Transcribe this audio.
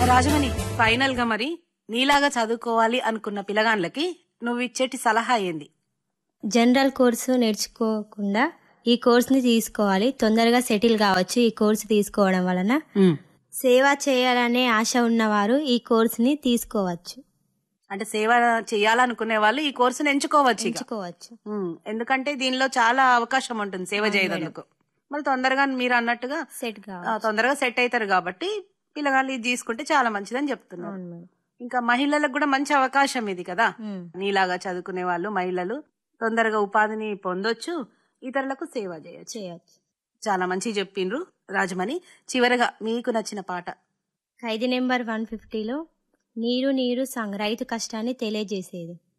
Rajamani final గా మరి నీలాగా చదువుకోవాలి అనుకున్న పిల్లగాండ్లకి నువ్వు ఇచ్చేటి సలహా ఏంది జనరల్ కోర్సు నేర్చుకోకుండా ఈ కోర్సుని తీసుకోవాలి తొందరగా సెటిల్ కావచ్చు ఈ కోర్సు తీసుకోవడం వలన సేవ చేయాలనే ఆశ ఉన్నవారు ఈ కోర్సుని తీసుకోవచ్చు అంటే సేవ చేయాలనుకునే వాళ్ళు ఈ కోర్సును ఎంచుకోవచ్చు ఇక. ఎంచుకోవచ్చు ఉమ్, ఎందుకంటే దీనిలో చాలా అవకాశం ఉంటుంది సేవ చేయడానికి మరి తొందరగా మీరు అన్నట్టుగా సెట్ ఆ, కావాలి తొందరగా సెట్ అవుతారు కాబట్టి పిల్లగాళ్ళు ఇది తీసుకుంటే చాలా మంచిదని చెప్తున్నారు అవును మేడం ఇంకా మహిళలకు కూడా మంచి అవకాశం ఇది కదా ఉమ్. నీలాగా చదువుకునే వాళ్ళు మహిళలు తొందరగా ఉపాధిని పొందొచ్చు ఇతరులకు సేవ చేయొచ్చు చేయొచ్చు చాలా మంచి చెప్పిండ్రు రాజమణి చివరగా మీకు నచ్చిన పాట ఖైదీ నెంబర్ వన్ ఫిఫ్టీలో నీరు నీరు సాంగ్ రైతు కష్టాన్ని తెలియజేసేది